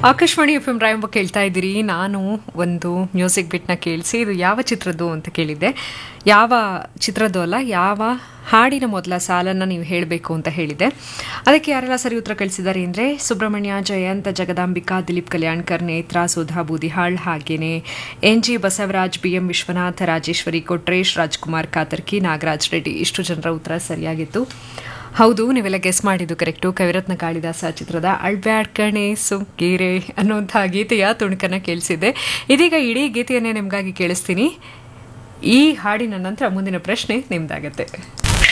Akashvani F M ರಾಯಂಬ ಕೇಳ್ತಾ ಇದ್ದೀರಿ ನಾನು ಒಂದು ಮ್ಯೂಸಿಕ್ ಬಿಟ್ನ ಕೇಳಿಸಿ ಇದು ಯಾವ ಚಿತ್ರದ್ದು ಅಂತ ಕೇಳಿದ್ದೆ ಯಾವ ಚಿತ್ರದ್ದು ಅಲ್ಲ ಯಾವ ಹಾಡಿನ ಮೊದಲ ಸಾಲನ್ನು ನೀವು ಹೇಳಬೇಕು ಅಂತ ಹೇಳಿದೆ ಅದಕ್ಕೆ ಯಾರೆಲ್ಲ ಸರಿ ಉತ್ತರ ಕಳಿಸಿದ್ದಾರೆ ಅಂದರೆ ಸುಬ್ರಹ್ಮಣ್ಯ ಜಯಂತ ಜಗದಾಂಬಿಕಾ ದಿಲೀಪ್ ಕಲ್ಯಾಣ್ಕರ್ ನೇತ್ರ ಸುಧಾ ಬೂದಿಹಾಳ್ ಹಾಗೇನೆ N G Basavaraj B M Vishwanatha Rajeshwari Kotresh Rajkumar Katarki Nagaraj Reddy ಇಷ್ಟು ಜನರ ಉತ್ತರ ಸರಿಯಾಗಿತ್ತು ಹೌದು ನೀವೆಲ್ಲ ಗೆಸ್ ಮಾಡಿದ್ದು ಕರೆಕ್ಟು ಕವಿರತ್ನ ಕಾಳಿದಾಸ ಚಿತ್ರದ ಅಳ್ಬ್ಯಾಡ್ ಕಣೆ ಸುಂಕೀರೆ ಅನ್ನುವಂಥ ಗೀತೆಯ ತುಣುಕನ್ನು ಕೇಳಿಸಿದ್ದೆ ಇದೀಗ ಇಡೀ ಗೀತೆಯನ್ನೇ ನಿಮಗಾಗಿ ಕೇಳಿಸ್ತೀನಿ ಈ ಹಾಡಿನ ನಂತರ ಮುಂದಿನ ಪ್ರಶ್ನೆ ನಿಮ್ದಾಗತ್ತೆ